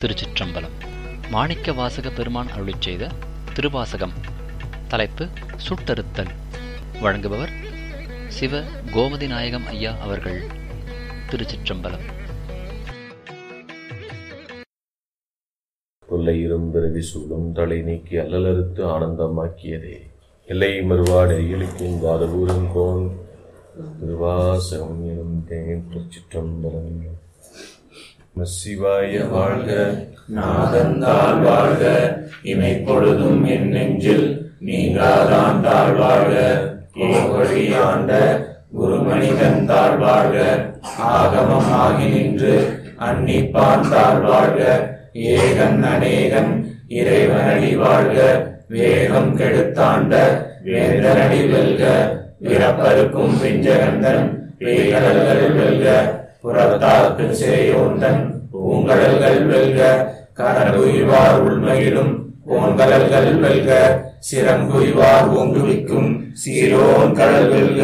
திருச்சிற்றம்பலம் மாணிக்க வாசக பெருமான் அருளிச் செய்த திருவாசகம் தலைப்பு சுட்டறுத்தல் வழங்குபவர் சிவ கோமதி நாயகம் ஐயா அவர்கள் திருச்சிற்றம்பலம் தொல்லை இரும்பிறவி சூழும் தலை நீக்கி அல்லலறுத்து ஆனந்தமாக்கியதே எல்லை மறுவாடு இயலிக்கும் வாதபூரம் கோன் திருவாசகம் எனும் தேன் திருச்சிற்றம்பலம் சிவாய வாழ்க நாதந்தாள் வாழ்க இமை பொழுதும் என் நெஞ்சில் நீங்காதான் தாழ் வாழ்க ஏவழி ஆண்ட குருமணிதன் தாழ் வாழ்க ஆகமம் ஆகி நின்று அன்னிப்பான் தாழ் வாழ்க ஏகன் அநேகன் இறைவனடி வாழ்க வேகம் கெடுத்தாண்ட வேந்தனடி வெல்க பிறப்பருக்கும் பிஞ்சகந்தன் பேய்கடல்கள் வெல்க புறத்தாக்கு சேயோந்தன் பூங்கடல்கள் வெல்க கடலுய்வார் உள்மையிலும் கோன்கடல்கள் வெல்க சிறங்குய்வார் ஓங்குவிக்கும் சீரோன் கடல் வெல்க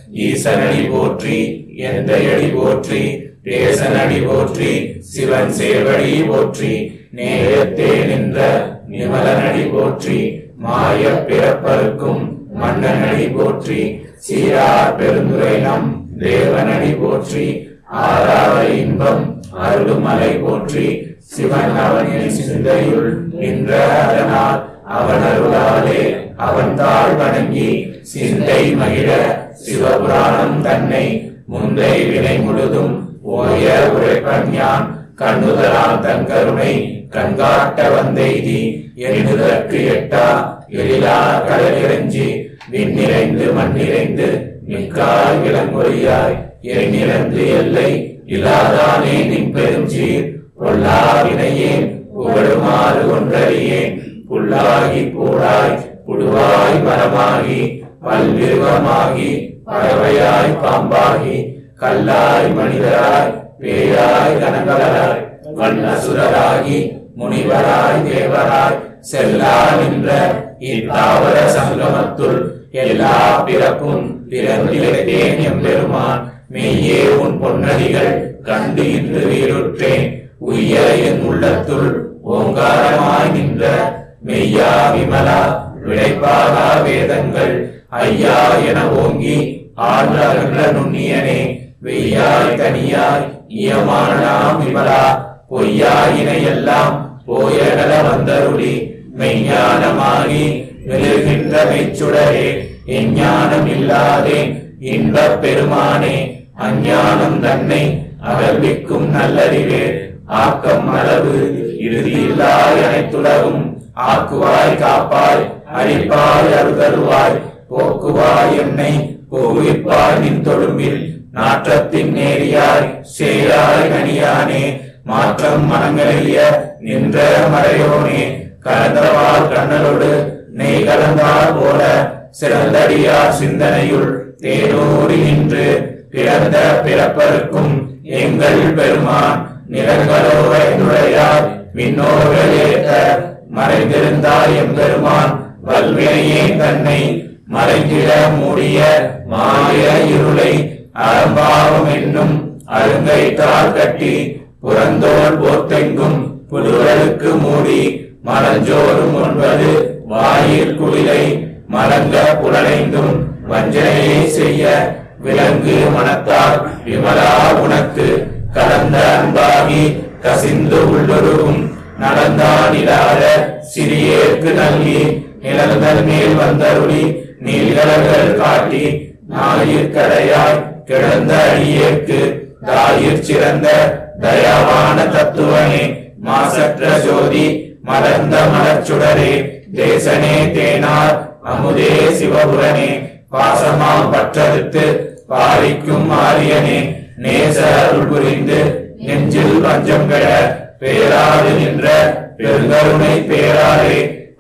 ஈசனடி போற்றி எந்தையடி போற்றி தேசனடி போற்றி சிவன் சேவடி போற்றி நேயத்தே நின்ற நிமலனடி போற்றி மாய பிறப்பருக்கும் மன்னனடி போற்றி சீரார் பெருந்துரை நம் தேவனடி போற்றி ஆறாத இன்பம் அருளுமலை போற்றி சிவன் அவனின் சிந்தையுள் நின்ற அதனால் அவன் அருளாலே அவன் தாழ் வணங்கி சிந்தை மகிழ சிவபுராணம் தன்னை முந்தை வினை முழுதும் ஓய உரைப்பன் யான் கண்ணுதலான் தன் கருணை கண்காட்ட வந்தெய்தி எண்ணுதற்கு எட்டா எழிலா கடலிறஞ்சி விண்ணிறைந்து மண்ணிறைந்து மிக்காய் இளங்கொழியாய் எண்ணிறந்து எல்லை இல்லாதானே நின் பெருஞ்சீர் பொல்லா வினையேன் புகழுமாறு ஒன்றறியேன் புல்லாகி பூடாய் புடுவாய் மரமாகி பல்விருவமாகி பறவையாய் பாம்பாகி கல்லாய் மனிதராய் பேயாய் கனகலராய் வண்ணசுரராகி முனிவராய் தேவராய் செல்லா நின்ற இத்தாவர சங்கமத்துள் எல்லா பிறப்பும் பிறந்திருத்தேன் எம்பெருமான் மெய்யே உன் பொன்னடிகள் கண்டு இன்று வீருற்றேன் உய்ய என் உள்ளத்துள் ஓங்காரமாய் நின்ற மெய்யா விமலா விளைப்பாகா வேதங்கள் ஐயா என ஓங்கி ஆழ்ந்த நுண்ணியனே வெய்யாய் தனியாய் இயமானாம் விமலா பொய்யாயினையெல்லாம் போயகல வந்தருளி மெய்ஞானமாகி மெழுகின்ற மெய்ச்சுடரே எஞ்ஞானம் இல்லாதேன் இன்பப் பெருமானே அஞ்ஞானம் தன்னை அகழ்விக்கும் நல்லறிவே ஆக்கம் அளவு இறுதியில்லாய் அனைத்துலகும் ஆக்குவாய் காப்பாய் அழிப்பாய் அருதருவாய் போக்குவாய் என்னை கோவிப்பாய் நின் தொழும்பில் நாற்றத்தின் நேரியாய் சேராய் கனியானே மாற்றம் மனங்களைய நின்ற மறையோனே கலந்தவாள் கண்ணலோடு நெய் கலந்தால் போல சிறந்தடியார் சிந்தனையுள் தேனூறி நின்று பிறந்த பிறப்பருக்கும் எங்கள் பெருமான் நிறங்களோரை நுழையார் விண்ணோர்கள் ஏற்ற மறைந்திருந்தார் எம்பெருமான் வல்வினையே தன்னை மறைந்திட மூடிய மாய இருளை அறம்பாவம் என்னும் அருங்கைத்தால் கட்டி புறந்தோல் போர்த்தெங்கும் புதுவலுக்கு மூடி மலஞ்சோறும் ஒன்பது வாயில் குளிரை மலங்க புலனைந்தும் வஞ்சனையை செய்ய விலங்கு மனத்தால் விமலா உனக்கு கலந்த அன்பாகி கசிந்து உள்ளுருகும் நடந்தான் இல்லாத சிறியேற்கு நல்கி நிழல்கள் மேல் வந்தருளி நீள்கடல்கள் காட்டி ஞாயிற்கடையாய் கிடந்த அடியேற்கு தாயிற் சிறந்த தயாவான தத்துவனே மாசற்ற ஜோதி மலர்ந்த மலர்ச்சுடரே தேசனே தேனார் அமுதே சிவபுரனே பாசமாம் பற்றறுத்து பாரிக்கும் ஆரியனே நேச அருள் புரிந்து நெஞ்சில் வஞ்சம் கெட பேராது நின்ற பெருங்கருணை பேராரே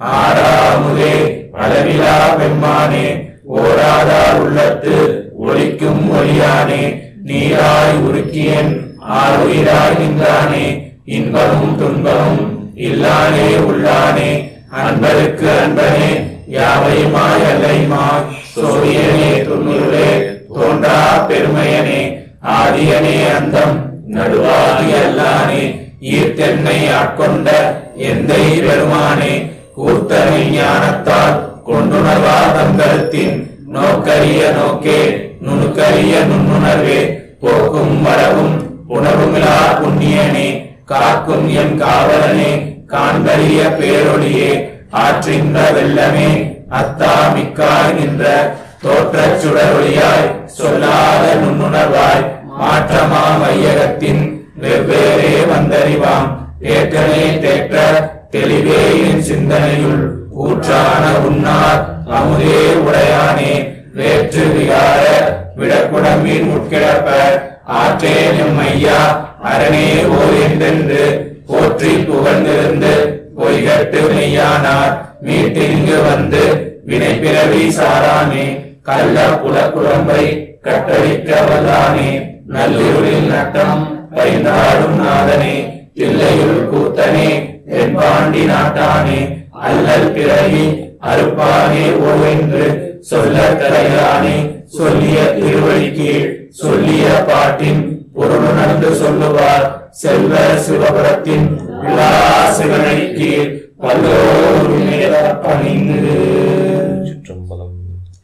ஆறாமுதே அளவிலா பெம்மானே ஓராதார் உள்ளத்து ஒளிக்கும் ஒளியானே நீராய் உருக்கியன் ஆறுயிராய் நின்றானே இன்பமும் துன்பமும் இல்லானே உள்ளானே அன்பருக்கு அன்பனே யாவையுமாய் அல்லையுமாய் சோரியனே துண்ணுருளே தோன்றா பெருமையனே ஆதியனே அந்தம் நடுவாகி அல்லானே ஈர்த்தென்னை ஆட்கொண்ட எந்தை பெருமானே கூர்த்தனை ஞானத்தால் கொண்டுணர்வா தங்கரத்தின் நோக்கரிய நோக்கே நுணுக்கரிய நுண்ணுணர்வே போக்கும் வரவும் உணர்வுமிலா புண்ணியனே காக்கும் எம் காவலனே காண்பரிய பேரொளியே ஆற்றின்ற வெள்ளமே அத்தா மிக்காய் நின்ற தோற்றச் சுடரொளியாய் சொல்லாத நுண்ணுணர்வாய் மாற்றமா மையகத்தின் வெவ்வேறே வந்தறிவாம் ஏற்றனே தேற்ற தெளிவே என் சிந்தனையுள் ஊற்றான உன்னார் அமுதே உடையானே வேற்று விகார விடக்குடம்பின் உட்கிடப்ப ஆற்றேன் எம் ஐயா அரணே ஓர் என்றென்று போற்றி புகழ்ந்திருந்து பொய்கட்டு மெய்யானார் மீட்டிங்கு வந்து வினை பிறவி சாரானே கள்ள புலக்குழம்பை கட்டளிக்க வல்லானே நல்லிருளில் நட்டம் பைந்தாடும் நாதனே தில்லையுள் கூத்தனே தென்பாண்டி நாட்டானே அல்லல் பிறவி அறுப்பானே ஓவென்று சொல்ல தலையானே சொல்லிய திருவழி கீழ் சொல்லிய பாட்டின் பொருளுணர்ந்து சொல்லுவார் செல்வ சிவபுரத்தின் விழா சிவனை கீழ் பல்லோரும் பணிந்து சிற்றம்பலம்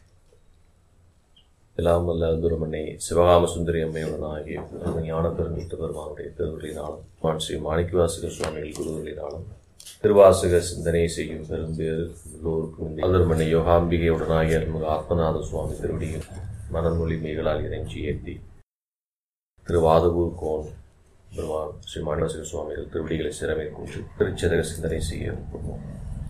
எல்லாம் வல்ல துரமனை சிவகாம சுந்தரி அம்மையுடன் ஆகிய ஞான பெருமிட்டு பெருமானுடைய திருவள்ளினாலும் மான் ஸ்ரீ மாணிக்கவாசக சுவாமிகள் குருவர்களினாலும் திருவாசக சிந்தனை செய்யும் பெரும்பேறு எல்லோருக்கும் இந்த அதுரமனை யோகாம்பிகையுடனாகிய அருள்மிகு ஆத்மநாத சுவாமி திருவடியில் மனமொழி மெய்களால் இறைஞ்சி ஏற்றி திருவாதவூர் கோன் பெருமான் ஸ்ரீ மாணிவாசக சுவாமிகள் திருவடிகளை சிறமை கொண்டு திருச்சதக சிந்தனை செய்ய விரும்புவோம்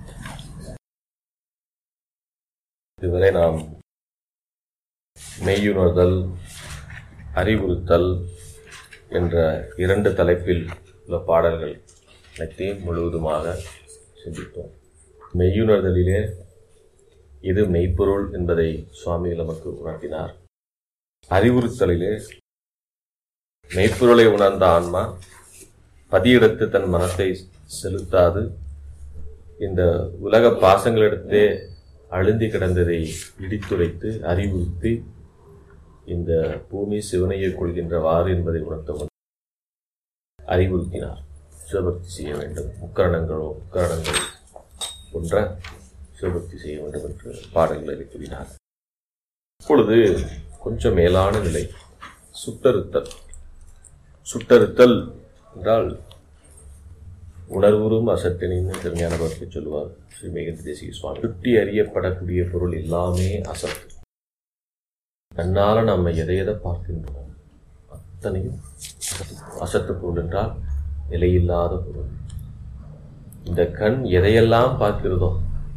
இதுவரை நாம் மெய்யுணர்தல் அறிவுறுத்தல் என்ற இரண்டு தலைப்பில் உள்ள பாடல்கள் அனைத்தையும் முழுவதுமாக சிந்தித்தோம் மெய்யுணர்தலிலே இது மெய்ப்பொருள் என்பதை சுவாமி நமக்கு உணர்த்தினார் அறிவுறுத்தலிலே மெய்ப்பொருளை உணர்ந்த ஆன்மா பதியிடத்து தன் மனத்தை செலுத்தாது இந்த உலக பாசங்களிடத்தே அழுந்தி கிடந்ததை இடித்துரைத்து அறிவுறுத்தி இந்த பூமி சிவனையை கொள்கின்றவாறு என்பதை உணர்த்தவும் அறிவுறுத்தினார் சிவபக்தி செய்ய வேண்டும் முக்கரணங்களோ முக்கரணங்கள் போன்ற சிவபக்தி செய்ய வேண்டும் என்று பாடல்களை கூறினார் இப்பொழுது கொஞ்சம் மேலான நிலை சுட்டறுத்தல் சுட்டறுத்தல் என்றால் உணர்வுறும் அசட்டினின்னு திருஞான பக்தி சொல்லுவார் ஸ்ரீ மேகந்தி தேசிக சுவாமி சுட்டி அறியப்படக்கூடிய பொருள் எல்லாமே அசத்து கண்ணால நம்ம எதை எதை பார்க்கின்றோம் அத்தனையும் அசத்து. அசத்து பொருள் என்றால் நிலையில்லாத பொருள் இந்த கண் எதையெல்லாம் பார்க்கிறதோ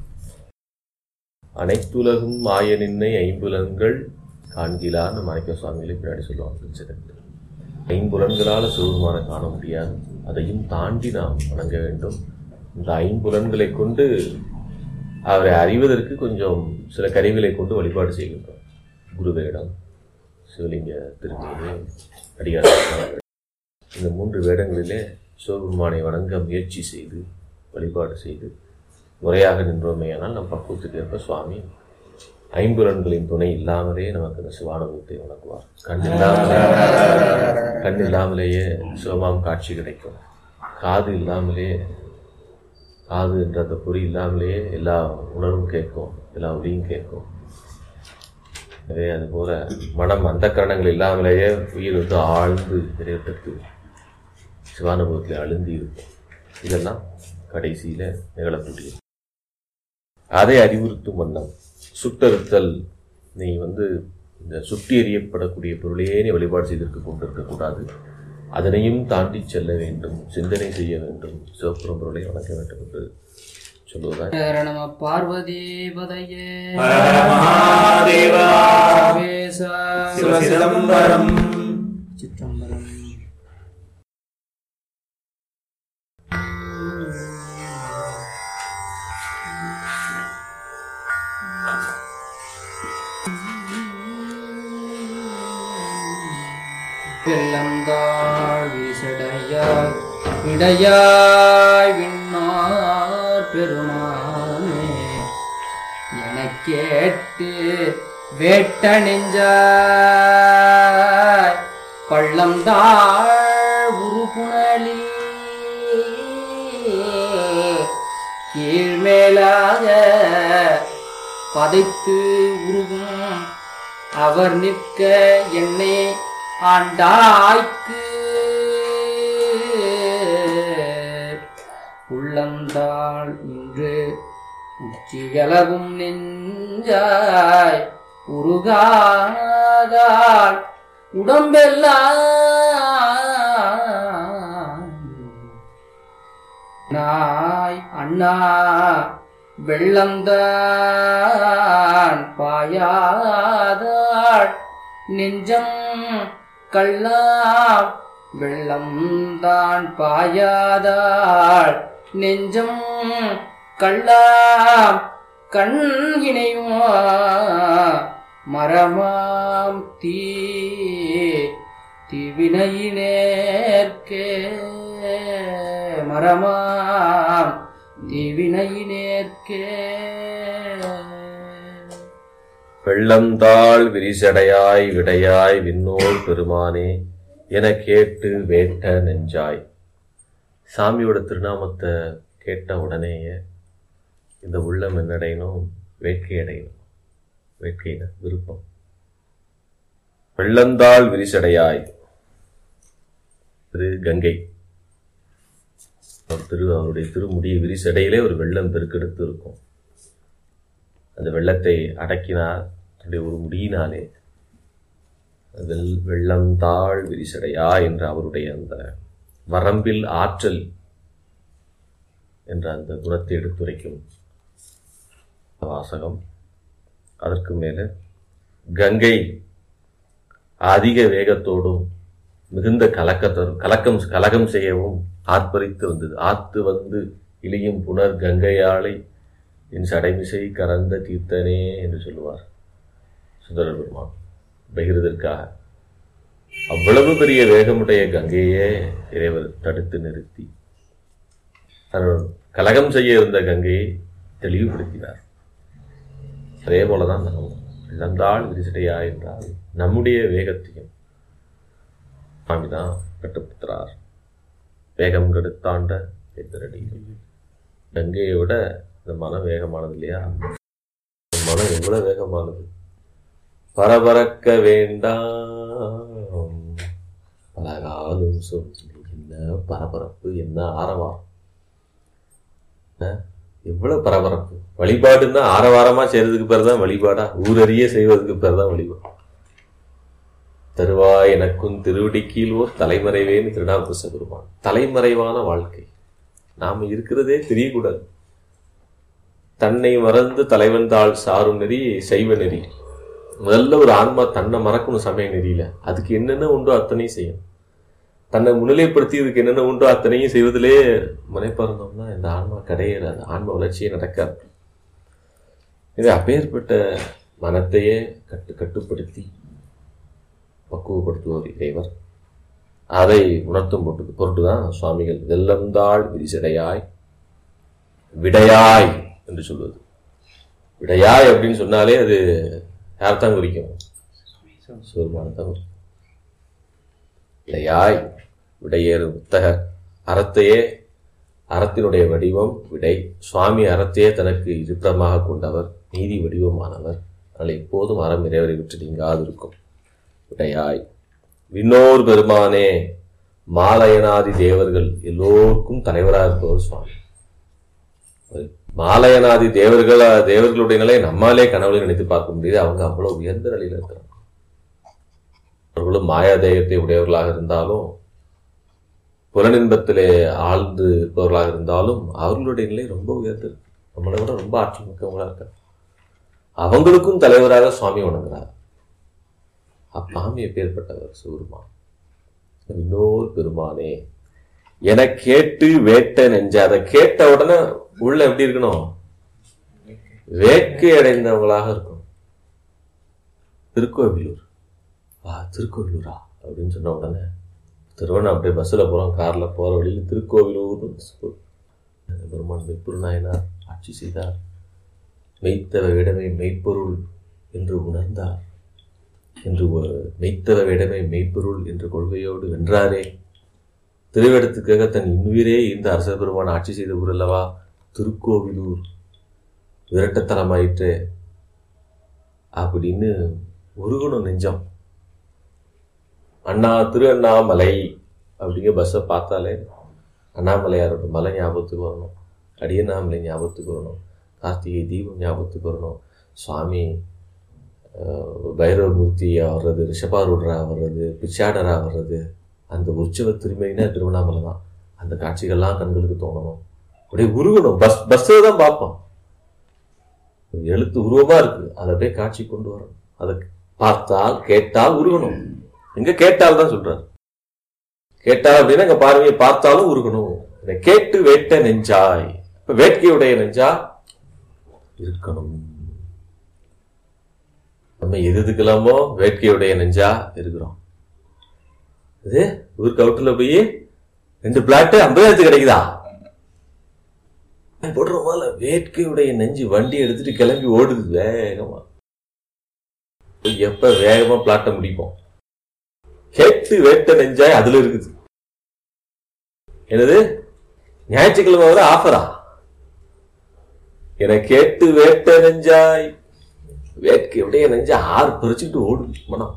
அனைத்துலகும் மாய நின்னை ஐம்புலன்கள் காண்கிலான்னு மாணிக்க சுவாமிகளை பின்னாடி சொல்லுவாங்க சிறப்பு ஐம்புலன்களால் சிவபெருமானை காண முடியாது அதையும் தாண்டி நாம் வணங்க வேண்டும் இந்த ஐம்புலன்களை கொண்டு அவரை அறிவதற்கு கொஞ்சம் சில கருவிகளை கொண்டு வழிபாடு செய்கின்றோம் குருவேடம் சிவலிங்க திருமீது அடியார் இந்த மூன்று வேடங்களிலே சிவபெருமானை வணங்க முயற்சி செய்து வழிபாடு செய்து முறையாக நின்றோமேயானால் நம் பக்குவத்துக்கு ஏற்ப சுவாமி ஐம்புலன்களின் துணை இல்லாமலே நமக்கு அந்த சிவானுபவத்தை வணங்குவார் கண் இல்லாமலே கண் இல்லாமலேயே சிவமாம் காட்சி கிடைக்கும் காது இல்லாமலே காது என்ற அந்த பொறி இல்லாமலேயே எல்லா உணர்வும் கேட்கும் எல்லா ஒளியும் கேட்கும் எனவே அதுபோல மனம் அந்த கரணங்கள் இல்லாமலேயே உயிர் வந்து ஆழ்ந்து இறைவத்திற்கு சிவானுபவத்தில் அழுந்தி இருக்கும் இதெல்லாம் கடைசியில் நிகழக்கூடியது அதை அறிவுறுத்தும் வண்ணம் சுட்டறுத்தல் நீ வந்து இந்த சுட்டி எறியப்படக்கூடிய பொருளையே நீ வழிபாடு செய்திருக்க கொண்டிருக்கக்கூடாது அதனையும் தாண்டி செல்ல வேண்டும் சிந்தனை செய்ய வேண்டும் சிவப்புறம் பொருளை வணங்க வேண்டும் என்று சொல்லுவதால் ஹர நம பார்வதி பதையே ஹர மகாதேவா வேசா சிவசிதம்பரம் சிற்றம்பலம் வெள்ளந்தாள் வீசடையாய் இடையாய் விண்ணார் பெருமானே எனக் கேட்டு வேட்ட நெஞ்சாய் பள்ளந்தாள் உருபுணலி கீழ்மேலாக பதைத்து உருகும் அவர் நிற்க என்னை ஆண்டாய்க்கு உள்ளந்தாள் இன்று உச்சியளவும் நெஞ்சாய் உருகாதாள் உடம்பெல்லாம் நாய் அண்ணா வெள்ளந்தான் பாயாதாள் நெஞ்சம் கள்ளா வெள்ளம்தான் பாயாதாள் நெஞ்சம் கள்ளா கண் இணையுமா மரமாம் தீ தீவினையினேற்கே மரமாம் தீவினையினேற்கே வெள்ளந்தாள் விரிசடையாய் விடையாய் விண்ணோர் பெருமானே என கேட்டு வேட்ட நெஞ்சாய் சாமியோட திருநாமத்தை கேட்ட உடனேயே இந்த உள்ளம் என்னடையணும் வேட்கை அடையணும் வேட்கைன விருப்பம் வெள்ளந்தாள் விரிசடையாய் திரு கங்கை அவர் திரு அவருடைய திருமுடிய விரிசடையிலே ஒரு வெள்ளம் பெருக்கெடுத்து இருக்கும் அந்த வெள்ளத்தை அடக்கினார் தன்னுடைய ஒரு முடியினாலே வெள் வெள்ளம் தாழ் விரிசடையா என்ற அவருடைய அந்த வரம்பில் ஆற்றல் என்ற அந்த குணத்தை எடுத்துரைக்கும் வாசகம் அதற்கு மேலே கங்கை அதிக வேகத்தோடும் மிகுந்த கலக்கத்தரும் கலக்கம் கலகம் செய்யவும் ஆர்ப்பரித்து வந்தது ஆத்து வந்து இழியும் புனர் கங்கையாளை என் சடைமிசை கறந்த தீர்த்தனே என்று சொல்லுவார் சுந்தரர் பெருமான் பகிர்வதற்காக அவ்வளவு பெரிய வேகமுடைய கங்கையே இறைவர் தடுத்து நிறுத்தி தன்னோட கலகம் செய்ய இருந்த கங்கையை தெளிவுபடுத்தினார் அதே போலதான் நாம் இழந்தாள் விரிசடையா என்றால் நம்முடைய வேகத்தையும் சுவாமிதான் கட்டுப்படுத்துறார் வேகம் கெடுத்தாண்ட எதிரடிகள் கங்கையை விட இந்த மனம் வேகமானது இல்லையா இந்த மனம் எவ்வளவு வேகமானது பரபரக்க வேண்டாம் பலகாலும் சொல்லி என்ன பரபரப்பு என்ன ஆரவாரம் அஹ், எவ்வளவு பரபரப்பு வழிபாடுன்னா ஆரவாரமா செய்யறதுக்கு பேர் தான் வழிபாடா ஊரறிய செய்வதற்கு பேர் தான் வழிபாடு தருவாய் எனக்கும் திருவடி கீழ் ஓர் தலைமறைவேன்னு திருநாவுக்கரச பெருமான் தலைமறைவான வாழ்க்கை நாம இருக்கிறதே தெரியக்கூடாது தன்னை மறந்து தலைவன் தாள் சாரும் நெறி சைவ நெறி முதல்ல ஒரு ஆன்மா தன்னை மறக்கணும் சமய நெறியில அதுக்கு என்னென்ன உண்டோ அத்தனையும் செய்யும் தன்னை முன்னிலைப்படுத்தி இதுக்கு என்னென்ன உண்டோ அத்தனையும் செய்வதிலே முனைப்பறந்தோம்னா இந்த ஆன்மா கிடையாது ஆன்ம வளர்ச்சியே நடக்காது இது அப்பேற்பட்ட மனத்தையே கட்டு கட்டுப்படுத்தி பக்குவப்படுத்துவோர் இறைவர் அதை உணர்த்தும் பொருட்டு பொருட்டுதான் சுவாமிகள் வெள்ளம்தாள் விரிசடையாய் விடையாய் என்று சொல்வது விடையாய் அப்படின்னு சொன்னாலே அது யார்தான் குறிக்கும் சிவருமானத்தான் குறிக்கும் விடையாய் விடையேறு புத்தகர் அறத்தையே அறத்தினுடைய வடிவம் விடை சுவாமி அறத்தையே தனக்கு இருப்பிடமாக கொண்டவர் நீதி வடிவமானவர் அதனால் எப்போதும் அறம் இறைவரை விட்டு நீங்காது இருக்கும் விடையாய் விண்ணோர் பெருமானே மாலயனாதி தேவர்கள் எல்லோருக்கும் தலைவராக இருப்பவர் சுவாமி மாலயனாதி தேவர்கள் தேவர்களுடைய நிலை நம்மாலே கனவுல நினைத்து பார்க்க முடியுது அவங்க அவ்வளவு உயர்ந்த நிலையில இருக்கிறாங்க அவர்களும் மாயாதேயத்தை உடையவர்களாக இருந்தாலும் புலனின்பத்திலே ஆழ்ந்து இருப்பவர்களாக இருந்தாலும் அவர்களுடைய நிலை ரொம்ப உயர்ந்திருக்கு நம்மளை விட ரொம்ப ஆற்றல் மிக்கவங்களா இருக்காங்க அவங்களுக்கும் தலைவராக சுவாமி வணங்குறார் அப்பாமி எப்பேற்பட்டவர் சிவருமான் இன்னொரு பெருமானே என கேட்டு வேட்ட நெஞ்ச அதை கேட்ட உடனே உள்ள எப்படி இருக்கணும் வேட்கை அடைந்தவங்களாக இருக்கும் திருக்கோவிலூர் வா திருக்கோவிலூரா அப்படின்னு சொன்ன உடனே திருவண்ணா அப்படியே பஸ்ஸில் போகிறோம் காரில் போகிற வழியில் திருக்கோவிலூர்னு bus போகுது. பெருமான் மெய்ப்பொரு நாயனார் ஆட்சி செய்தார் மெய்த்தவ விடமே மெய்ப்பொருள் என்று உணர்ந்தார் என்று ஒரு மெய்த்தவ விடமே மெய்ப்பொருள் என்ற கொள்கையோடு வென்றாரே திருவிடத்துக்காக தன் இன்னுயிரே இந்த அரச பெருமான் ஆட்சி செய்த ஊர் அல்லவா திருக்கோவிலூர் விரட்டத்தனமாயிற்று அப்படின்னு உருகணும் நெஞ்சம் அண்ணா திரு அண்ணாமலை அப்படிங்கிற பஸ்ஸை பார்த்தாலே அண்ணாமலையாரோட மலை ஞாபகத்துக்கு வரணும் அடியண்ணாமலை ஞாபகத்துக்கு வரணும் கார்த்திகை தீபம் ஞாபகத்துக்கு வரணும் சுவாமி அஹ், பைரவமூர்த்தியா வர்றது ரிஷபாரூடரா வர்றது பிச்சாடரா வர்றது அந்த உற்சவ திருமைனா திருவண்ணாமலை தான் அந்த காட்சிகள்லாம் கண்களுக்கு தோணணும் அப்படியே உருகணும் பஸ் பஸ்ஸை தான் பார்ப்போம் ஒரு எழுத்து உருவமா இருக்கு அதை அப்படியே காட்சி கொண்டு வரணும் அதை பார்த்தால் கேட்டால் உருகணும் எங்க கேட்டால் தான் சொல்றாரு கேட்டால் அப்படின்னா இங்க பார்வையை பார்த்தாலும் உருகணும் இதை கேட்டு வேட்ட நெஞ்சாய் இப்ப வேட்கையுடைய நெஞ்சா இருக்கணும் நம்ம எது எதுக்கெல்லாமோ வேட்கையுடைய நெஞ்சா இருக்கிறோம் இது ஊருக்கு அவுட்டுல போய் ரெண்டு பிளாட்டு ஐம்பதாயிரத்து கிடைக்குதா போடுறோமால வேட்கையுடைய நெஞ்சு வண்டி எடுத்துட்டு கிளம்பி ஓடுது வேகமா எப்ப வேகமா பிளாட்ட முடிப்போம் கேட்டு வேட்ட நெஞ்சாய் அதுல இருக்குது என்னது ஞாயிற்றுக்கிழமை வர ஆஃபரா என கேட்டு வேட்ட நெஞ்சாய் வேட்கையுடைய நெஞ்சா ஆறு பறிச்சுட்டு ஓடுது மனம்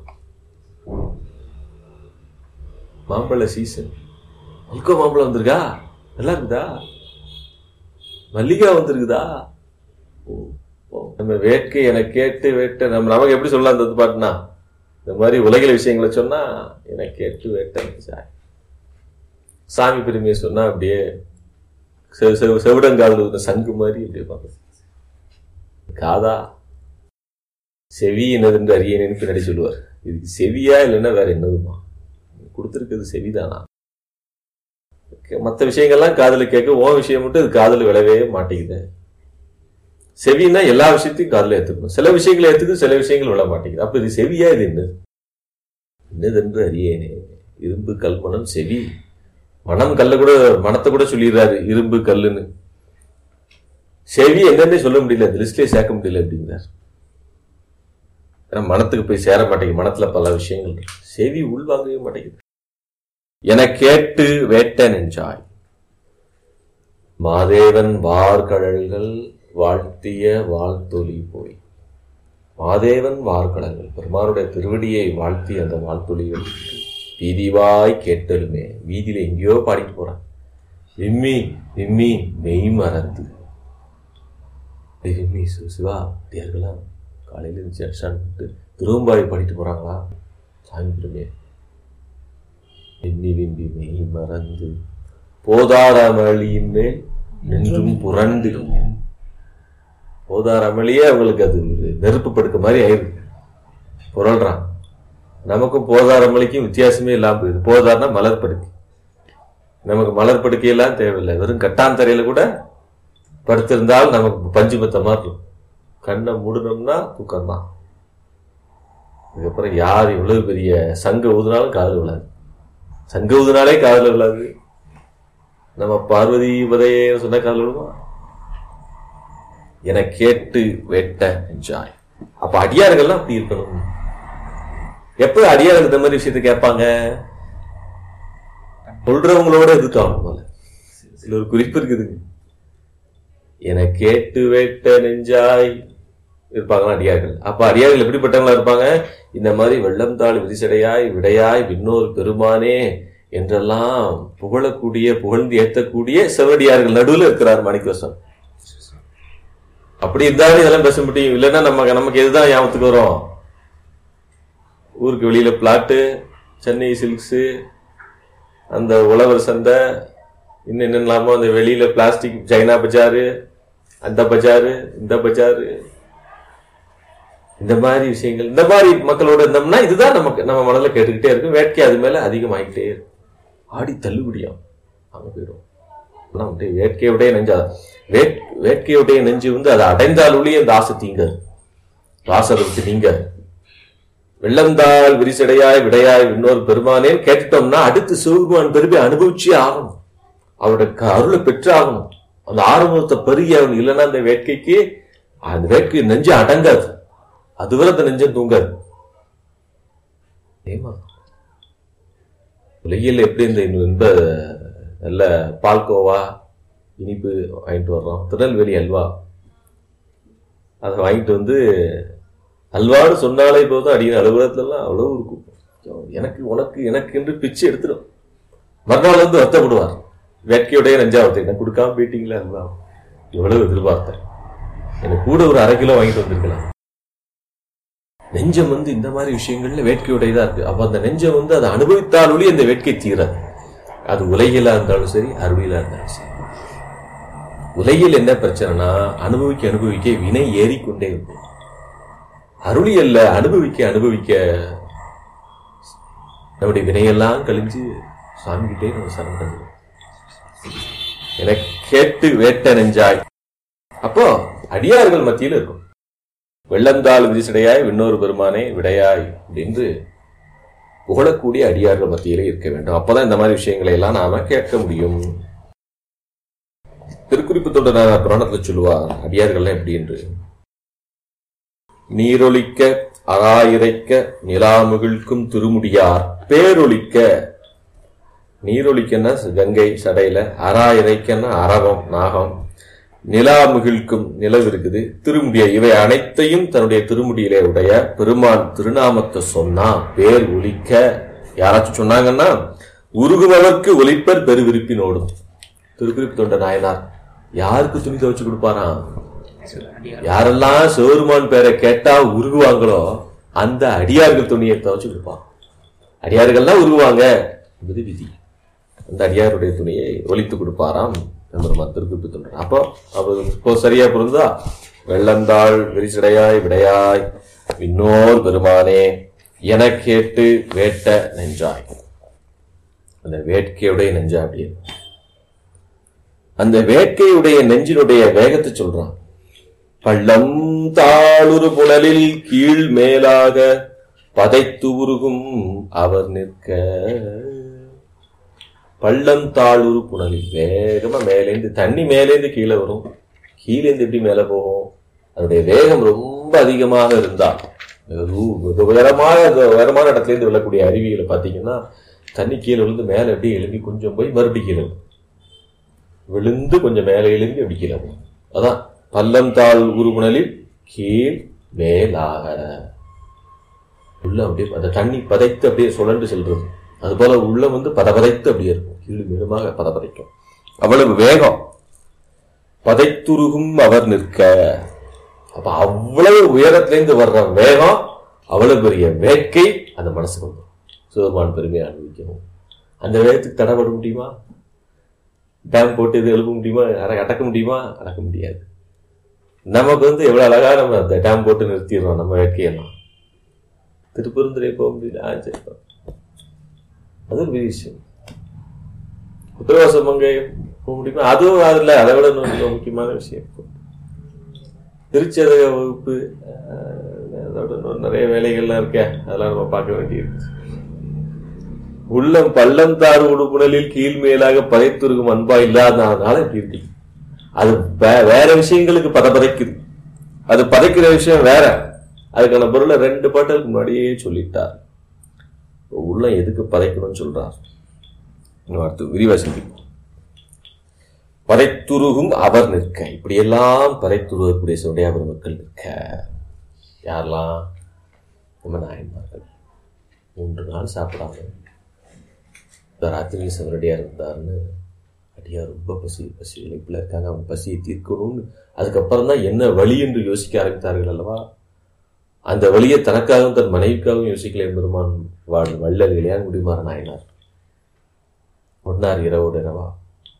மாம்பழ சீசன் மல்கோ மாம்பழம் வந்திருக்கா நல்லா இருக்குதா மல்லிகா வந்திருக்குதா ஓ, ஓ. நம்ம வேட்கை என கேட்டு வேட்ட நம்ம நமக்கு எப்படி சொல்லலாம் அந்த இது பாட்டுனா இந்த மாதிரி உலகில விஷயங்களை சொன்னா என கேட்டு வேட்ட சாய் சாமி பெருமையை சொன்னா அப்படியே செவ- செவ- செவிடங்காதுல இருந்த சங்கு மாதிரி அப்படியே பார்க்க காதா செவி என்னதுன்னு அறியேன்னு பின்னாடி சொல்லுவார் இதுக்கு செவியா இல்லைன்னா வேற என்னதுமா கொடுத்துருக்கிறது செவிதானா மற்ற விஷயங்கள்லாம் காதுல கேட்க ஓ விஷயம் மட்டும் இது காதுல விழவே மாட்டேங்குது செவின்னா எல்லா விஷயத்தையும் காதுல ஏத்துக்கணும் சில விஷயங்களை ஏத்துக்கு சில விஷயங்கள் விழ மாட்டேங்குது அப்ப இது செவியா இது என்னது என்னதென்று அறியேனே இரும்பு கல்மணம் செவி மனம் கல்ல கூட மனத்தை கூட சொல்லிடுறாரு இரும்பு கல்லுன்னு செவி என்னன்னே சொல்ல முடியல அந்த லிஸ்ட்லயே சேர்க்க முடியல அப்படிங்கிறார் ஏன்னா மனத்துக்கு போய் சேர மாட்டேங்குது மனத்துல பல விஷயங்கள் இருக்கு. செவி உள்வாங்கவே மாட்டேங்குது என கேட்டு வேட்ட நெஞ்சாய் மாதேவன் வார்கழல்கள் வாழ்த்திய வாழ்த்தொலி போய் மாதேவன் வார்கடல்கள் பெருமானுடைய திருவடியை வாழ்த்தி அந்த வாழ்த்தொலிகள் வீதிவாய் கேட்டலுமே வீதியில எங்கேயோ பாடிட்டு போறான் விம்மி விம்மி மெய் மறந்து விம்மி சிவ- சிவா தேர்களா காலையில இருந்துச்சு அடிச்சான் திருவம்பாவை பாடிட்டு போறாங்களா சாமி பெருமையை விம்மி விம்பி மெய் மறந்து போதாத அமளியின் மேல் நின்றும் புரண்டிடும் போதார அமளியே அவங்களுக்கு அது ஒரு நெருப்பு படுக்க மாதிரி ஆயிருக்கு புரள்றான் நமக்கும் போதார அமளிக்கும் வித்தியாசமே இல்லாம போயிடுது போதார்னா மலர் படுக்கை நமக்கு மலர் படுக்கையெல்லாம் தேவையில்லை வெறும் கட்டாந்தரையில கூட படுத்திருந்தால் நமக்கு பஞ்சு பத்த மாதிரி இருக்கும் கண்ணை மூடணும்னா தூக்கம் தான் இதுக்கப்புறம் யார் இவ்வளவு பெரிய சங்க ஊதுனாலும் காதல் விழாது சங்க ஊதுனாலே காதல் விழாது நம்ம பார்வதி உதய சொன்ன காதல் விழுமா என கேட்டு வெட்ட என்ஜாய் அப்ப அடியார்கள்லாம் அப்படி இருக்கணும் எப்ப அடியார்கள் இந்த மாதிரி விஷயத்தை கேட்பாங்க சொல்றவங்களோட இருக்காங்க போல இதுல ஒரு குறிப்பு இருக்குதுங்க என கேட்டு வெட்ட நெஞ்சாய் இருப்பாங்களா அடியார்கள் அப்ப அடியார்கள் எப்படிப்பட்டவங்களா இருப்பாங்க இந்த மாதிரி வெள்ளம் தாள் விரிசடையாய் விடையாய் விண்ணோர் பெருமானே என்றெல்லாம் புகழக்கூடிய புகழ்ந்து ஏத்தக்கூடிய செவடியார்கள் நடுவுல இருக்கிறார் மாணிக்கவாசன் அப்படி இருந்தாலும் இதெல்லாம் பேச முடியும் இல்லைன்னா நம்ம நமக்கு எதுதான் ஞாபகத்துக்கு வரும் ஊருக்கு வெளியில பிளாட்டு சென்னை சில்க்ஸு அந்த உழவர் சந்தை இன்னும் என்னென்னலாமோ அந்த வெளியில பிளாஸ்டிக் சைனா பஜாரு அந்த பஜாரு இந்த பஜாரு இந்த மாதிரி விஷயங்கள் இந்த மாதிரி மக்களோட இருந்தோம்னா இதுதான் நமக்கு நம்ம மனதில் கேட்டுக்கிட்டே இருக்கும் வேட்கை அது மேல அதிகமாகிட்டே இருக்கும் ஆடி தள்ளுபடியாகும் அங்க போயிடும் ஆனா அப்படியே வேட்கையுடைய நெஞ்சா வேட் வேட்கையுடைய நெஞ்சு வந்து அதை அடைந்தால் ஒழிய அந்த ஆசை தீங்காது ஆசை விட்டு நீங்க வெள்ளந்தாள் விரிசடையாய் விடையாய் இன்னொரு பெருமானேன்னு கேட்டுட்டோம்னா அடுத்து சிவபெருமான் பெருமை அனுபவிச்சே ஆகணும் அவருடைய க- அருளை பெற்று ஆகணும் அந்த ஆரம்பத்தை பெருகி ஆகணும் இல்லைன்னா அந்த வேட்கைக்கு அந்த வேட்கை நெஞ்சு அடங்காது அதுவரை அந்த நெஞ்சம் தூங்காது ஏமா உலகில் எப்படி இந்த இன்ப நல்ல பால்கோவா இனிப்பு வாங்கிட்டு வர்றோம் திருநெல்வேலி அல்வா அதை வாங்கிட்டு வந்து அல்வான்னு சொன்னாலே போதும் அடிக்கிற அலுவலகத்துலலாம் அவ்வளோ இருக்கும் எனக்கு உனக்கு எனக்கு என்று பிச்சு எடுத்துடும் மறுநாள் வந்து வருத்தப்படுவார் வேட்கையுடைய நெஞ்சாவத்தை எனக்கு கொடுக்காம போயிட்டீங்களா அல்வா எவ்வளவு எதிர்பார்த்தேன் எனக்கு கூட ஒரு அரை கிலோ வாங்கிட்டு வந்திருக்கலாம் நெஞ்சம் வந்து இந்த மாதிரி விஷயங்கள்ல வேட்கையுடையதா இருக்கு அப்ப அந்த நெஞ்சம் வந்து அதை அனுபவித்தாலொழி அந்த வேட்கை தீராது அது உலகிலா இருந்தாலும் சரி அருளிலா இருந்தாலும் சரி உலகில் என்ன பிரச்சனைனா அனுபவிக்க அனுபவிக்க வினை ஏறிக்கொண்டே இருக்கும் அருளி அல்ல அனுபவிக்க அனுபவிக்க நம்முடைய வினையெல்லாம் கழிஞ்சு சாமி கிட்டே நம்ம சரணடைஞ்சிடும் என கேட்டு வேட்ட நெஞ்சாய் அப்போ அடியார்கள் மத்தியில் இருக்கும் வெள்ளந்தாள் விதிசடையாய் விண்ணோரு பெருமானே விடையாய் என்று புகழக்கூடிய அடியார்கள் மத்தியிலே இருக்க வேண்டும் அப்பதான் இந்த மாதிரி விஷயங்களை எல்லாம் நாம கேட்க முடியும் திருக்குறிப்பு தொண்டர் புராணத்துல சொல்லுவார் அடியார்கள்லாம் எப்படி என்று நீரொலிக்க அராயிரைக்க நிலாமுகிழ்க்கும் திருமுடியார் பேரொலிக்க நீரொலிக்கன்னா கங்கை சடையில அராயிரைக்கன்னா அரவம் நாகம் நிலா முகிழ்க்கும் நிலவு இருக்குது திருமுடிய இவை அனைத்தையும் தன்னுடைய திருமுடியிலே உடைய பெருமான் திருநாமத்தை சொன்னா பேர் ஒலிக்க யாராச்சும் சொன்னாங்கன்னா உருகுபவர்க்கு ஒலிப்பர் பெருவிருப்பினோடும் திருக்குறிப்பு தொண்ட நாயனார் யாருக்கு துணி துவைச்சு கொடுப்பாராம் யாரெல்லாம் சிவருமான் பேரை கேட்டா உருகுவாங்களோ அந்த அடியார்கள் துணியை துவைச்சு கொடுப்பான் அடியார்கள்லாம் உருகுவாங்க என்பது விதி அந்த அடியாருடைய துணியை ஒலித்து கொடுப்பாராம் பெருமான் திருக்குறிப்பு தொண்டர் அப்போ அவர் இப்போ சரியா புரிந்தா வெள்ளந்தாள் விரிசடையாய் விடையாய் விண்ணோர் பெருமானே என கேட்டு வேட்ட நெஞ்சாய் அந்த வேட்கையுடைய நெஞ்சா அப்படியே அந்த வேட்கையுடைய நெஞ்சினுடைய வேகத்தை சொல்றான் பள்ளம் தாளுரு புனலில் கீழ் மேலாக பதைத்து உருகும் அவர் நிற்க பள்ளம் தாளுரு புனலில் வேகமா மேலேந்து தண்ணி மேலேந்து கீழே வரும் கீழேந்து எப்படி மேலே போகும் அதனுடைய வேகம் ரொம்ப அதிகமாக இருந்தா வெகு- வெகு உயரமான உயரமான இடத்துல இருந்து விழக்கூடிய அருவிகளை பார்த்தீங்கன்னா தண்ணி கீழே விழுந்து மேலே எப்படி எழும்பி கொஞ்சம் போய் மறுபடியும் கீழே விழும். விழுந்து கொஞ்சம் மேலே எழும்பி அப்படி கீழே போகும் அதான் பள்ளம் தாழ் உருகுணலில் கீழ் மேலாக உள்ள அப்படியே அந்த தண்ணி பதைத்து அப்படியே சுழண்டு செல்றது அது போல உள்ள வந்து பதபதைத்து அப்படியே இருக்கும் கீழ் மேலுமாக பதபதைக்கும் அவ்வளவு வேகம் பதைத்துருகும் அவர் நிற்க அப்ப அவ்வளவு உயரத்திலிருந்து வர்ற வேகம் அவ்வளவு பெரிய வேட்கை அந்த மனசுக்கு வந்துடும் சிவபெருமான் பெருமையை அனுபவிக்கணும் அந்த வேகத்துக்கு தடைபட முடியுமா டேம் போட்டு இது எழுப்ப முடியுமா அட- அடக்க முடியுமா அடக்க முடியாது நமக்கு வந்து எவ்வளவு அழகா நம்ம அந்த டேம் போட்டு நிறுத்திடுறோம் நம்ம வேட்கையெல்லாம் திருப்பெருந்துறை போக முடியல ஆ சரி போ. அது ஒரு பெரிய விஷயம் உத்தரவாசம் அங்கே போக முடியுமா அதுவும் அதுல அதை விட இன்னும் மிக முக்கியமான விஷயம் திருச்சதக வகுப்பு அஹ், அதோட இன்னும் நிறைய வேலைகள்லாம் இருக்கே அதெல்லாம் நம்ம பார்க்க வேண்டியிருக்கு உள்ளம் பள்ளம் தாறு உடுப்புணலில் கீழ் மேலாக பதைத்துருகும் அன்பா இல்லாதனால இப்படி இருக்கு அது வே- வேற விஷயங்களுக்கு பதபதைக்குது அது பதைக்கிற விஷயம் வேற அதுக்கான பொருளை ரெண்டு பாட்டுக்கு முன்னாடியே சொல்லிட்டார் உள்ள எதுக்கு பதைக்கணும்னு சொல்றார் இன்னும் அடுத்து விரிவா சிந்திப்போம் பதைத்துருகும் அவர் நிற்க இப்படியெல்லாம் பதைத்துருகக்கூடிய சிவடைய பெருமக்கள் நிற்க யாரெல்லாம் நம்ம நாயன்மார்கள் மூன்று நாள் சாப்பிடாம இந்த ராத்திரி சிவரடியார் இருந்தாருன்னு அடியார் ரொம்ப பசி பசி இழைப்பில் இருக்காங்க அவங்க பசியை தீர்க்கணும்னு அதுக்கப்புறம் தான் என்ன வழி என்று யோசிக்க ஆரம்பித்தார்கள் அல்லவா அந்த வழியை தனக்காகவும் தன் மனைவிக்காகவும் யோசிக்கல பெருமான் வாழ் வள்ளல் இளையான் முடிமாற நாயனார் ஒன்னார் இரவோடு இரவா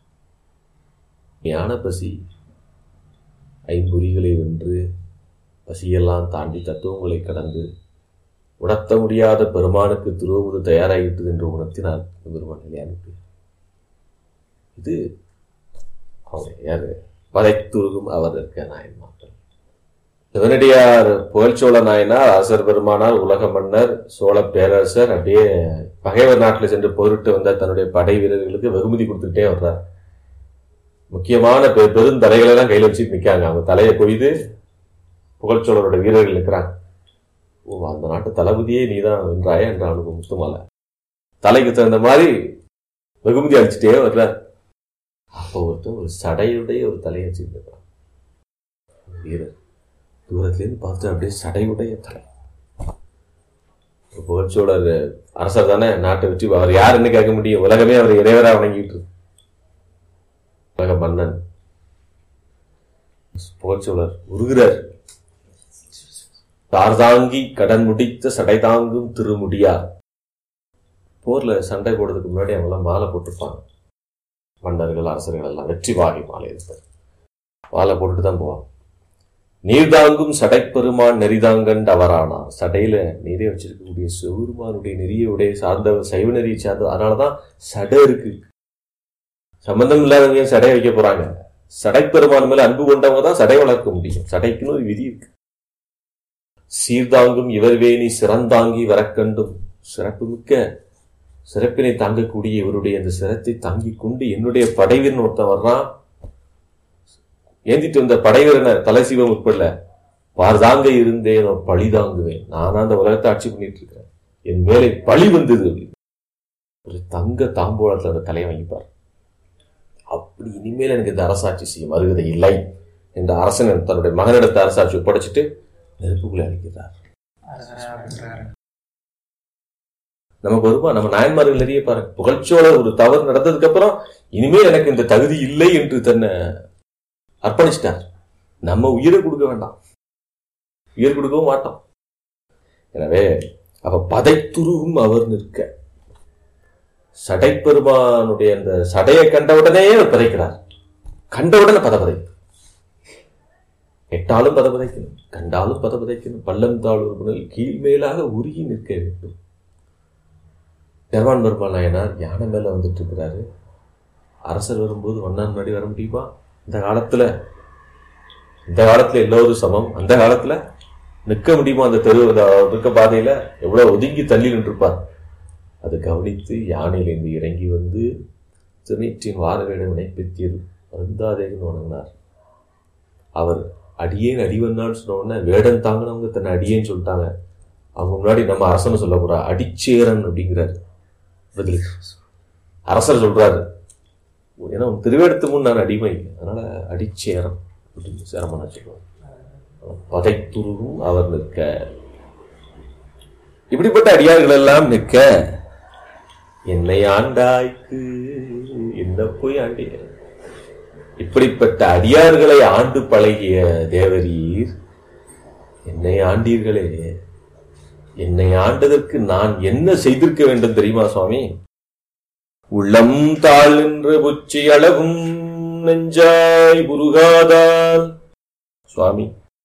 ஞான பசி ஐம்பொறிகளை வென்று பசியெல்லாம் தாண்டி தத்துவங்களை கடந்து உணர்த்த முடியாத பெருமானுக்கு திருவுது தயாராகிவிட்டது என்று உணர்த்தினார் பெருமான் நிலையானுக்கு இது அவங்க யாரு பதைத்துருகும் அவர் இருக்க நாயன்மார்கள் சிவனடியார் புகழ்ச்சோழ நாயனார் அரசர் பெருமானார் உலக மன்னர் சோழ பேரரசர் அப்படியே பகைவர் நாட்டில் சென்று போரிட்டு வந்த தன்னுடைய படை வீரர்களுக்கு வெகுமதி கொடுத்துக்கிட்டே வர்றார் முக்கியமான பெ- பெருந்தலைகளை எல்லாம் கையில வச்சுட்டு நிக்காங்க அவங்க தலையை கொய்து புகழ்ச்சோழரோட வீரர்கள் நிற்கிறாங்க ஓ அந்த நாட்டு தளபதியே நீதான் வென்றாய என்ற அனுபவம் முத்துமால தலைக்கு தகுந்த மாதிரி வெகுமதி அடிச்சுட்டே வர்றார் அப்போ ஒருத்தன் ஒரு சடையுடைய ஒரு தலையை வச்சுருந்துருக்கான் வீரர் தூரத்துலேருந்து பார்த்து அப்படியே சடையுடைய தலை புகழ்ச்சோழர் அரசர் தானே நாட்டை விட்டு அவர் யாருன்னு கேட்க முடியும் உலகமே அவர் இறைவரா வணங்கிட்டு இருக்கு. உலக மன்னன் புகழ்ச்சோழர் உருகிறார் தார்தாங்கி கடன் முடித்த சடை தாங்கும் திருமுடியார் போர்ல சண்டை போடுறதுக்கு முன்னாடி அவங்களாம் மாலை போட்டிருப்பாங்க மன்னர்கள் அரசர்கள் எல்லாம் வெற்றி வாகை மாலை இருப்பார் மாலை போட்டுட்டு தான் போவாங்க நீர் தாங்கும் சடைப்பெருமான் நெறிதாங்கண்டு அவரானா சடையில நீரே வச்சிருக்கக்கூடிய சிவபெருமானுடைய நெறிய உடைய சார்ந்தவர் சைவ நெறியை சார்ந்தவர் அதனாலதான் சடை இருக்கு சம்பந்தம் இல்லாதவங்க ஏன் சடை வைக்க போறாங்க சடைப்பெருமான் மேல அன்பு கொண்டவங்க தான் சடை வளர்க்க முடியும் சடைக்குன்னு ஒரு விதி இருக்கு சீர்தாங்கும் இவர் வேணி சிறந்தாங்கி வரக்கண்டும் சிறப்புமிக்க சிறப்பினை தாங்கக்கூடிய இவருடைய அந்த சிரத்தை தாங்கிக் கொண்டு என்னுடைய படைவீரன் ஒருத்தன் வர்றான் ஏந்திட்டு வந்த படைவீரனை தலைசீவம் உட்படல பார்தாங்க இருந்தேன் நான் பழி தாங்குவேன் நானா அந்த உலகத்தை ஆட்சி பண்ணிட்டு இருக்கிறேன் என் மேலே பழி வந்தது அப்படின்னு. ஒரு தங்க தாம்பூலத்துல அந்த தலையை வாங்கிப்பார் அப்படி இனிமேல் எனக்கு இந்த அரசாட்சி செய்யும் அருகதை இல்லை என்ற அரசன் தன்னுடைய மகனிடத்த அரசாட்சி ஒப்படைச்சிட்டு நெருப்புக்குள்ளே அழைக்கிறார் நமக்கு வருமா நம்ம நாயன்மார்கள் நிறைய பாருங்க புகழ்ச்சியோட ஒரு தவறு நடந்ததுக்கு அப்புறம் இனிமேல் எனக்கு இந்த தகுதி இல்லை என்று தன்னை அர்ப்பணிச்சிட்டார் நம்ம உயிரை கொடுக்க வேண்டாம் உயிர் கொடுக்கவும் மாட்டோம் எனவே அவ பதைத்துருவும் அவர் நிற்க சடைப்பெருமானுடைய அந்த சடையை கண்ட உடனே அவர் பதைக்கிறார் கண்ட உடனே பதபதை எட்டாலும் பதபதைக்கணும் கண்டாலும் பதபதைக்கணும் பள்ளம் தாழ்வுறுப்பினர் கீழ்மேலாக உருகி நிற்க வேண்டும் பெருமான் பெருமாள் நாயனார் யானை மேல வந்துட்டு இருக்கிறாரு அரசர் வரும்போது ஒன்னான் முன்னாடி வர முடியுமா இந்த காலத்துல இந்த காலத்துல எல்லோரும் சமம் அந்த காலத்துல நிற்க முடியுமா அந்த தெரு அந்த இருக்க பாதையில எவ்வளவு ஒதுங்கி தள்ளி நின்றுப்பார் அது கவனித்து யானையிலிருந்து இறங்கி வந்து திருநீற்றின் வாரவேடம் இணைப்பித்தீர் வருந்தாதேன்னு வணங்கினார் அவர் அடியேன் அடிவன்னான்னு சொன்ன உடனே வேடம் தாங்கினவங்க தன்னை அடியேன்னு சொல்லிட்டாங்க அவங்க முன்னாடி நம்ம அரசனை சொல்ல போறா அடிச்சேரன் அப்படிங்கிறாரு பதிலுக்கு அரசர் சொல்றாரு ஏன்னா உன் திருவேடத்து முன் நான் அடிமை அதனால அடிச்சேரன் அப்படின்னு சேரமனா சொல்லுவார் பதைத்துருவும் அவர் நிற்க இப்படிப்பட்ட அடியார்கள் எல்லாம் நிற்க என்னை ஆண்டாய்க்கு என்ன போய் ஆண்டிய இப்படிப்பட்ட அடியார்களை ஆண்டு பழகிய தேவரீர் என்னை ஆண்டீர்களே என்னை ஆண்டதற்கு நான் என்ன செய்திருக்க வேண்டும் தெரியுமா சுவாமி உள்ளம் தாழ் நின்ற புச்சி அளவும் நெஞ்சாய் உருகாதால் சுவாமி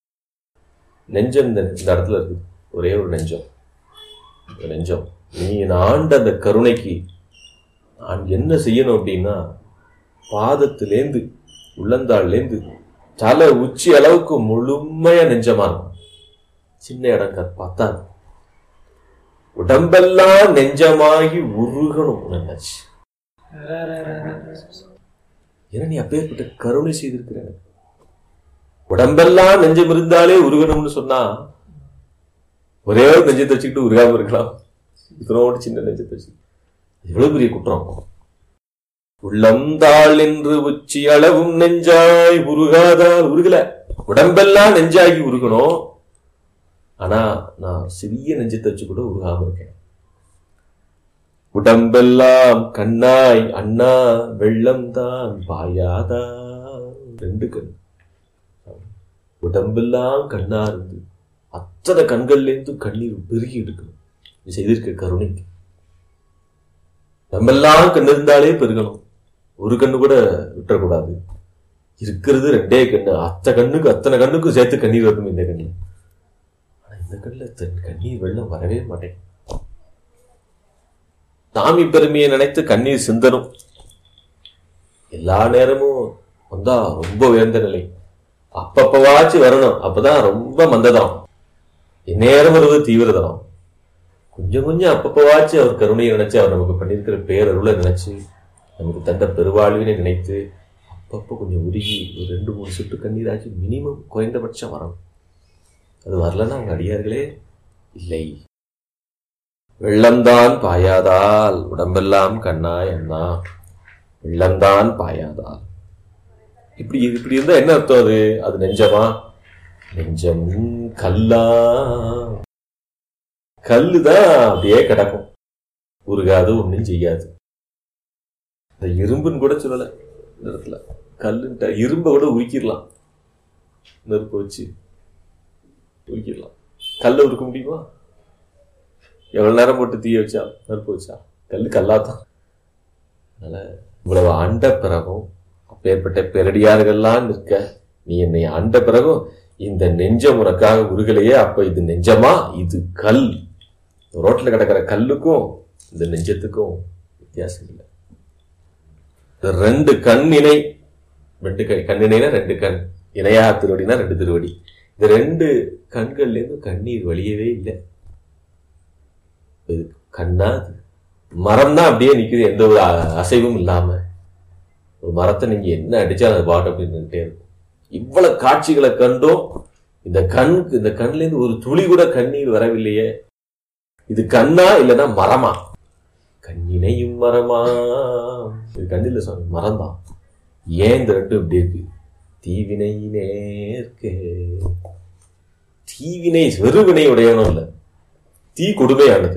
நெஞ்சம் இந்த இந்த இடத்துல இருக்கு ஒரே ஒரு நெஞ்சம் இந்த நெஞ்சம் நீ நான் ஆண்ட அந்த கருணைக்கு நான் என்ன செய்யணும் அப்படின்னா பாதத்திலேந்து உள்ளந்தாள்லேந்து தலை உச்சி அளவுக்கு முழுமையா நெஞ்சமா இருக்கும் சின்ன இடம் க- பார்த்தா உடம்பெல்லாம் நெஞ்சமாகி உருகணும் நினைச்சு ஏன்னா நீ அப்பேற்பட்ட கருணை செய்திருக்கிற எனக்கு. உடம்பெல்லாம் நெஞ்சம் இருந்தாலே உருகணும்னு சொன்னா ஒரே ஒரு நெஞ்சத்தை வச்சுக்கிட்டு உருகாம இருக்கலாம் இத்தனோடு சின்ன நெஞ்சத்தை வச்சு எவ்வளவு பெரிய குற்றம் உள்ளம்தாள் என்று உச்சி அளவும் நெஞ்சாய் உருகாதால் உருகல உடம்பெல்லாம் நெஞ்சாகி உருகணும் ஆனா நான் சிறிய நெஞ்சத்தை வச்சு கூட உருகாம இருக்கேன் உடம்பெல்லாம் கண்ணாய் அண்ணா வெள்ளம் தான் பாயாதா ரெண்டு கண் உடம்பெல்லாம் கண்ணா இருந்து அத்தனை கண்கள்ல இருந்து கண்ணீர் பெருகி எடுக்கணும் நீ செய்திருக்க கருணைக்கு நம்மெல்லாம் கண்ணு இருந்தாலே பெருகணும் ஒரு கண்ணு கூட விட்டுறக்கூடாது இருக்கிறது ரெண்டே கண்ணு அத்த கண்ணுக்கு அத்தனை கண்ணுக்கும் சேர்த்து கண்ணீர் வரணும் இந்த கண்ணு ஆனா இந்த கண்ணுல தன் கண்ணீர் வெள்ளம் வரவே மாட்டேன் சாமி பெருமையை நினைத்து கண்ணீர் சிந்தனும் எல்லா நேரமும் வந்தா ரொம்ப உயர்ந்த நிலை அப்பப்பவாச்சும் வரணும் அப்பதான் ரொம்ப மந்ததனம் இந்நேரம் வருவது தீவிரதனம் கொஞ்சம் கொஞ்சம் அப்பப்பவாச்சும் அவர் கருணையை நினைச்சு அவர் நமக்கு பண்ணியிருக்கிற பேரருளை நினைச்சு நமக்கு தந்த பெருவாழ்வினை நினைத்து அப்பப்போ கொஞ்சம் உருகி ஒரு ரெண்டு மூணு சொட்டு கண்ணீராச்சு மினிமம் குறைந்தபட்சம் வரணும் அது வரலன்னா அவங்க அடியார்களே இல்லை வெள்ளம்தான் பாயாதால் உடம்பெல்லாம் கண்ணாய் அண்ணா வெள்ளந்தான் பாயாதா இப்படி இப்படி இருந்தா என்ன அர்த்தம் அது அது நெஞ்சமா நெஞ்சம் கல்லா கல்லுதான் அப்படியே கிடக்கும் உருகாது ஒண்ணும் செய்யாது இந்த இரும்புன்னு கூட சொல்லல இந்த இடத்துல கல்லுன்ட்ட இரும்பை விட உருக்கிடலாம் நெருப்பு வச்சு உருக்கிடலாம் கல்லை உருக்க முடியுமா எவ்வளவு நேரம் போட்டு தீய வச்சா நெருப்பு வச்சா கல்லு கல்லாதான் அதனால இவ்வளவு ஆண்ட பிறகும் அப்பேற்பட்ட பெரடியார்கள்லாம் நிற்க நீ என்னை ஆண்ட பிறகும் இந்த நெஞ்சம் உனக்காக உருகலையே அப்ப இது நெஞ்சமா இது கல் ரோட்ல கிடக்கிற கல்லுக்கும் இந்த நெஞ்சத்துக்கும் வித்தியாசம் இல்லை இந்த ரெண்டு கண் இணை ரெண்டு கண் கண்ணிணைனா ரெண்டு கண் இணையா திருவடினா ரெண்டு திருவடி இந்த ரெண்டு கண்கள்ல இருந்து கண்ணீர் வழியவே இல்லை இது கண்ணா அது மரம் தான் அப்படியே நிக்குது எந்த ஒரு அ- அசைவும் இல்லாம ஒரு மரத்தை நீங்க என்ன அடிச்சாலும் அது பாட்டு அப்படி நின்றுட்டே இருக்கும் இவ்வளவு காட்சிகளை கண்டும் இந்த கண் இந்த கண்ல இருந்து ஒரு துளி கூட கண்ணீர் வரவில்லையே இது கண்ணா இல்லைன்னா மரமா கண்ணினையும் மரமா இது கண்ணில் சாமி மரம் தான் ஏன் இந்த ரெண்டும் இப்படி இருக்கு தீவினை நேர்க்கே தீவினை வெறுவினை உடையவனும் இல்ல தீ கொடுமையானது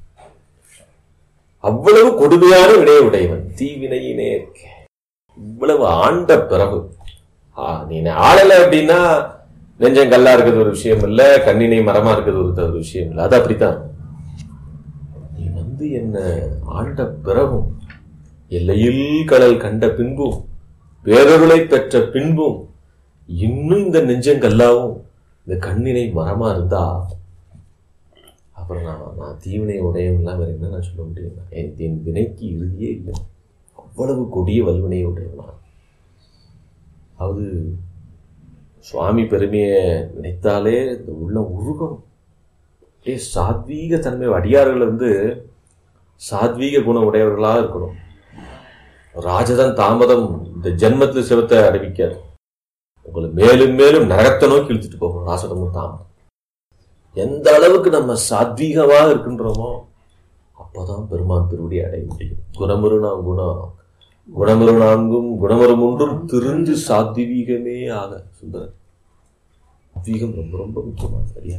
அவ்வளவு கொடுமையான வினையை உடையவன் தீவினை நேர்க்கே இவ்வளவு ஆண்ட பிறகு ஆ, நீ என்னை ஆளல அப்படின்னா நெஞ்சம் கல்லா இருக்கிறது ஒரு விஷயம் இல்ல கண்ணினை மரமா இருக்கிறது ஒரு ஒரு விஷயம் இல்ல அது அப்படித்தான் நீ வந்து என்ன ஆண்ட பிறகும் எல்லையில் கடல் கண்ட பின்பும் பேரருளை பெற்ற பின்பும் இன்னும் இந்த நெஞ்சம் கல்லாவும் இந்த கண்ணினை மரமா இருந்தா அப்புறம் நான் நான் தீவினை உடையவன்லாம் வேற என்ன நான் சொல்ல முடியும் என் என் வினைக்கு இறுதியே இல்லை அவ்வளவு கொடிய வல்வினையை உடையவனா அது சுவாமி பெருமையை நினைத்தாலே இந்த உள்ளம் உருகணும் அப்படியே சாத்வீக தன்மை அடியார்கள் வந்து சாத்வீக குணம் உடையவர்களா இருக்கணும் ராஜதன் தாமதம் இந்த ஜென்மத்தில் சிவத்தை அறிவிக்காது உங்களை மேலும் மேலும் நரகத்தை நோக்கி இழுத்துட்டு போகும் ராசதமும் தாமதம் எந்த அளவுக்கு நம்ம சாத்வீகமாக இருக்கின்றோமோ அப்பதான் பெருமான் திருவடி அடைய முடியும் குணமுரு நாம் குணம் குணமுரு நான்கும் குணமரு ஒன்றும் திரிந்து சாத்வீகமே ஆக சுந்தரர் சாத்வீகம் ரொம்ப ரொம்ப முக்கியமான சரியா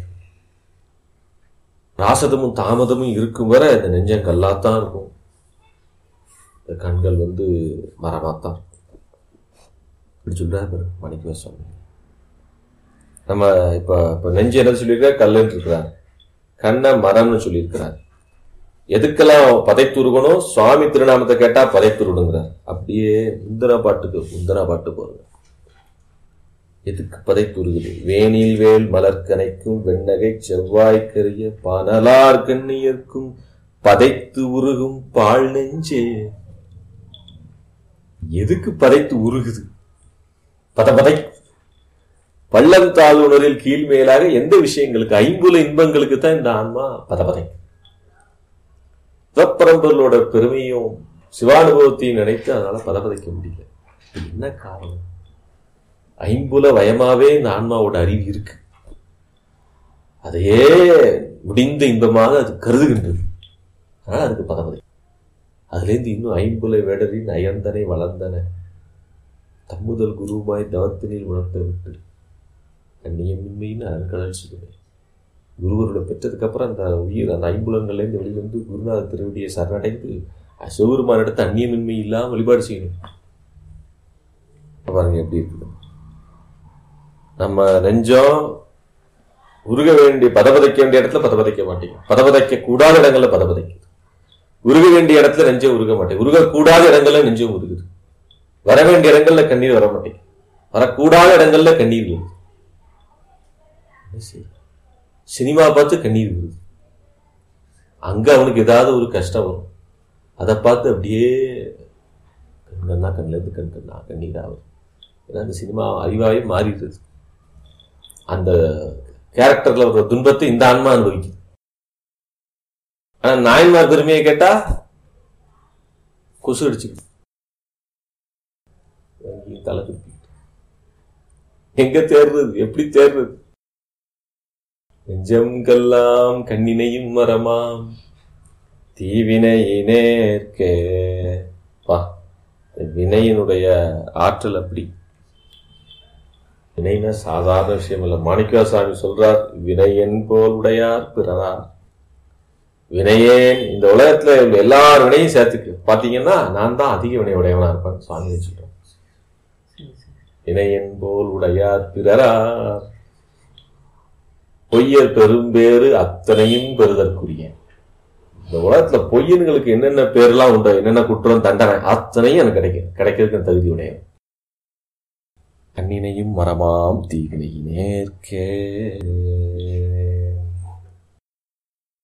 ராசதமும் தாமதமும் இருக்கும் வரை இந்த நெஞ்சம் கல்லாத்தான் இருக்கும் இந்த கண்கள் வந்து மரமாத்தான் இருக்கும் இப்படி சொல்றாரு பாரு மாணிக்க சுவாமி நம்ம இப்ப இப்ப நெஞ்சு என்ன சொல்லியிருக்கார் கல்லுன்னு இருக்கிறார் கண்ணை மரம்னு சொல்லியிருக்கிறார் எதுக்கெல்லாம் பதைத்துருகணும் சுவாமி திருநாமத்தை கேட்டா பதைத்துருடுங்கிறார் அப்படியே முந்தனா பாட்டுக்கு முந்தனா பாட்டு போறது எதுக்கு பதைத்துருகுது வேனில் வேல் மலர்கனைக்கும் வெண்ணகை செவ்வாய்க்கரிய பனலார் கண்ணியர்க்கும் பதைத்து உருகும் பால் நெஞ்சே எதுக்கு பதைத்து உருகுது பத பதை பள்ளம் தாழ்வுணரில் கீழ் மேலாக எந்த விஷயங்களுக்கு ஐம்புல இன்பங்களுக்கு தான் இந்த ஆன்மா பதபதை சிவப்பரம்பர்களோட பெருமையும் சிவானுபவத்தையும் நினைத்து அதனால பதபதைக்க முடியல இது என்ன காரணம் ஐம்புல வயமாவே இந்த ஆன்மாவோட அறிவு இருக்கு அதையே முடிந்த இன்பமாக அது கருதுகின்றது அதனால அதுக்கு பதபதை அதுலேருந்து இன்னும் ஐம்புல வேடரின் அயர்ந்தனை வளர்ந்தன தம்முதல் குருவாய் தவத்தினில் உணர்த்த விட்டு கண்ணியமின்மைன்னு அருங்கடல் சொல்லுவேன் குருவரோட பெற்றதுக்கு அப்புறம் அந்த உயிர் அந்த ஐம்புலங்கள்லேருந்து வெளிவந்து குருநாத திருவடியை சரணடைந்து சிவபெருமான் இடத்த அந்நியமின்மை இல்லாம வழிபாடு செய்யணும் பாருங்க எப்படி இருக்குது நம்ம நெஞ்சம் உருக வேண்டிய பதபதைக்க வேண்டிய இடத்துல பதபதைக்க மாட்டேங்க பதபதைக்க கூடாத இடங்கள்ல பதபதைக்குது உருக வேண்டிய இடத்துல நெஞ்சம் உருக மாட்டேங்குது உருகக்கூடாத இடங்கள்ல நெஞ்சம் உருகுது வர வேண்டிய இடங்கள்ல கண்ணீர் வர மாட்டேங்குது வரக்கூடாத இடங்கள்ல கண்ணீர் வருது என்ன செய்ய? சினிமா பார்த்து கண்ணீர் வருது அங்க அவனுக்கு ஏதாவது ஒரு கஷ்டம் வரும் அதை பார்த்து அப்படியே கண் கண்ணா கண்ணுல இருந்து கண் கண்ணா கண்ணீர் ஆகும் ஏன்னா அந்த சினிமா அறிவாயே மாறிடுது அந்த கேரக்டர்ல வர துன்பத்தை இந்த ஆன்மா அனுபவிக்குது ஆனா நாயன்மார் பெருமையை கேட்டா கொசு அடிச்சுக்கிட்டு வாங்கி தலை துப்பிக்கிட்டு எங்க தேர்றது எப்படி தேர்றது நெஞ்சம்கெல்லாம் கண்ணினையும் மரமாம் தீவினையினேற்கே பா வினையினுடைய ஆற்றல் அப்படி வினைனா சாதாரண விஷயம் இல்லை மாணிக்கா சாமி சொல்றார் வினையன் போல் உடையார் பிறரார் வினையேன் இந்த உலகத்துல உள்ள எல்லார் வினையும் சேர்த்துக்கு பாத்தீங்கன்னா நான் தான் அதிக வினை உடையவனா இருப்பேன் சுவாமி சொல்றேன் வினையன் போல் உடையார் பிறரார் பொய்யர் பெரும்பேறு அத்தனையும் பெறுதற்குரிய இந்த உலகத்துல பொய்யன்களுக்கு என்னென்ன பேர்லாம் உண்டு என்னென்ன குற்றம் தண்டனை அத்தனையும் எனக்கு கிடைக்கும் கிடைக்கிறதுக்கு நான் தகுதி உடையவன் கண்ணினையும் மரமாம் தீவினை நேர்க்கே